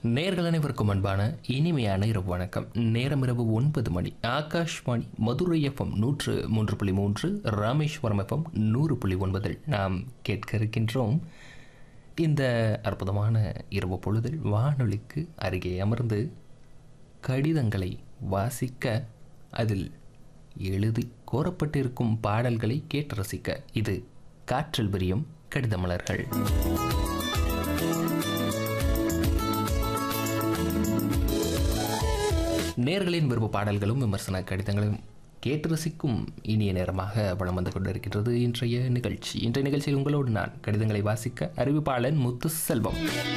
நேர்கள் அனைவருக்கும் அன்பான இனிமையான இரவு வணக்கம் நேரம் இரவு ஒன்பது மணி ஆகாஷ்வாணி மதுரை எஃப்எம் நூற்று மூன்று புள்ளி மூன்று ராமேஸ்வரம் எஃப்எம் நூறு புள்ளி ஒன்பதில் நாம் கேட்க இருக்கின்றோம் இந்த அற்புதமான இரவு பொழுதில் வானொலிக்கு அருகே அமர்ந்து கடிதங்களை வாசிக்க அதில் எழுதி கோரப்பட்டிருக்கும் பாடல்களை கேட்டு ரசிக்க இது காற்றில் விரியும் கடித மலர்கள் நேர்களின் விருப்ப பாடல்களும் விமர்சன கடிதங்களும் கேட்டு ரசிக்கும் இனிய நேரமாக வளம் வந்து கொண்டிருக்கின்றது இன்றைய நிகழ்ச்சி இன்றைய நிகழ்ச்சியில் உங்களோடு நான் கடிதங்களை வாசிக்க அறிவிப்பாளன் முத்து செல்வம்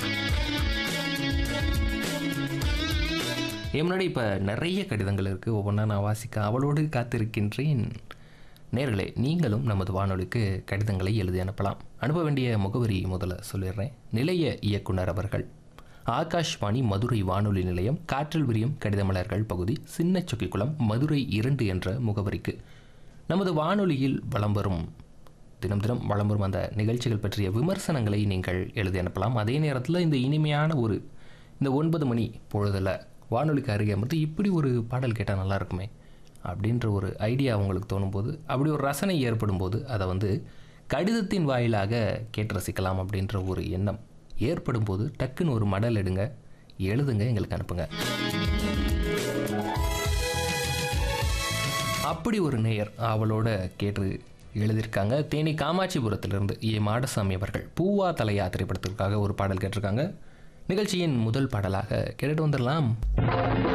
என் முன்னாடி இப்போ நிறைய கடிதங்கள் இருக்குது ஒவ்வொன்றா நான் வாசிக்க அவளோடு காத்திருக்கின்றேன் நேர்களே நீங்களும் நமது வானொலிக்கு கடிதங்களை எழுதி அனுப்பலாம் அனுப்ப வேண்டிய முகவரி முதல்ல சொல்லிடுறேன் நிலைய இயக்குனர் அவர்கள் ஆகாஷ்வாணி மதுரை வானொலி நிலையம் காற்றில் விரியும் கடிதமலர்கள் பகுதி சின்ன சொக்கிக்குளம் மதுரை இரண்டு என்ற முகவரிக்கு நமது வானொலியில் வலம் வரும் தினம் தினம் வலம் வரும் அந்த நிகழ்ச்சிகள் பற்றிய விமர்சனங்களை நீங்கள் எழுதி அனுப்பலாம் அதே நேரத்தில் இந்த இனிமையான ஒரு இந்த ஒன்பது மணி பொழுதில் வானொலிக்கு அருகே அமர்ந்து இப்படி ஒரு பாடல் கேட்டால் நல்லா இருக்குமே அப்படின்ற ஒரு ஐடியா உங்களுக்கு தோணும்போது அப்படி ஒரு ரசனை ஏற்படும் போது அதை வந்து கடிதத்தின் வாயிலாக கேட்டு ரசிக்கலாம் அப்படின்ற ஒரு எண்ணம் ஏற்படும் போது டக்குன்னு ஒரு மடல் எடுங்க எழுதுங்க எங்களுக்கு அனுப்புங்க அப்படி ஒரு நேயர் அவளோட கேட்டு எழுதியிருக்காங்க தேனி காமாட்சிபுரத்திலிருந்து ஏ மாடசாமி அவர்கள் பூவா தலையா திரைப்படத்திற்காக ஒரு பாடல் கேட்டிருக்காங்க நிகழ்ச்சியின் முதல் பாடலாக கேட்டுட்டு வந்துடலாம்